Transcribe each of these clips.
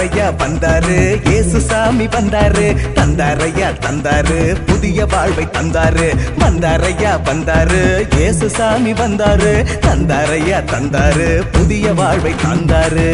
வந்தாரையா வந்தாரு இயேசு சாமி வந்தாரு தந்தாரையா தந்தாரு புதிய வாழ்வை தந்தாரு வந்தாரையா வந்தாரு இயேசு சாமி வந்தாரு தந்தாரையா தந்தாரு புதிய வாழ்வை தந்தாரு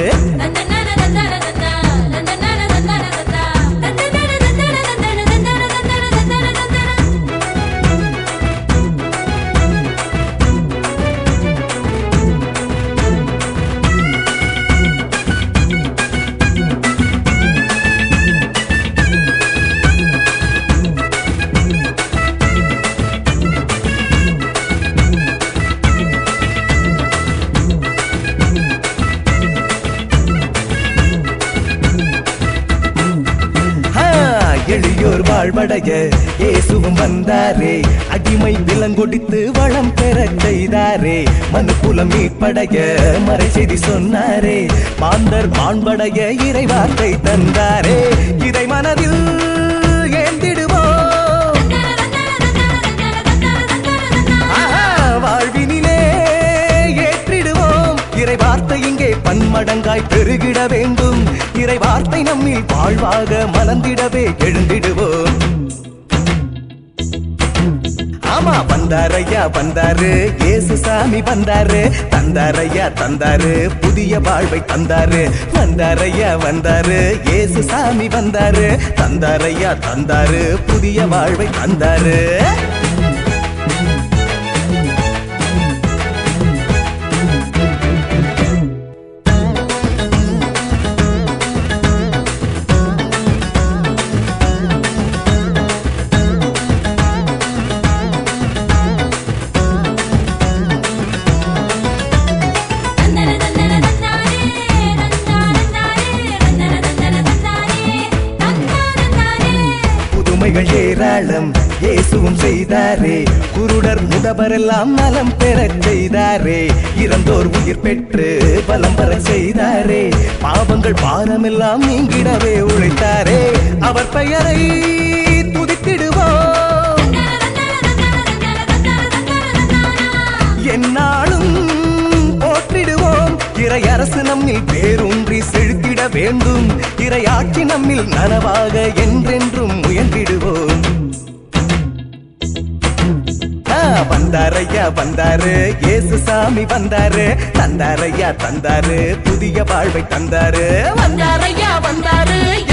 ஆ, எளியோர் வாழ்வடைய இயேசுவும் வந்தாரே அடிமை விலங்கொடித்து வளம் பெறச் செய்தாரே மனுக்குலம் மீட்படைய மறை செய்தி சொன்னாரே மாந்தர் மாண்படைய இறை வார்த்தை தந்தாரே இதை மனதில் ஏந்திடுவோம் ஆஹா, வாழ்வினிலே ஏற்றிடுவோம் இறை வார்த்தை இங்கே பன்மடங்காய் பெருகிட வேண்டும் இறை வார்த்தை நம்மில் வாழ்வாக மலர்ந்திடவே எழுந்திடுவோம் ஆமா வந்தாரையா வந்தாரு இயேசு சாமி வந்தாரு தந்தாரையா தந்தாரு புதிய வாழ்வை தந்தாரு வந்தாரையா வந்தாரு இயேசு சாமி வந்தாரு தந்தாரையா தந்தாரு புதிய வாழ்வை தந்தாரு புதுமைகள் ஏராளம் இயேசுவும் செய்தாரே குருடர் முடவரெல்லாம் நலம் பெறச் செய்தாரே இறந்தோர் உயிர் பெற்று பலம் பெறச் செய்தாரே பாவங்கள் பாரமெல்லாம் நீங்கிடவே உழைத்தாரே அவர் பெயரை துதித்திடுவோம் என்னாலும் போற்றிடுவோம் இறை அரசு நம்மில் பேரூன்றி செழித்திட வேண்டும் இறை ஆட்சி நம்மில் நனவாக என்றென்றும் முயன்றிடுவோம் ஆ, வந்தாரையா வந்தாரு இயேசு சாமி வந்தாரு தந்தாரையா தந்தாரு புதிய வாழ்வை தந்தாரு வந்தாரையா வந்தாரு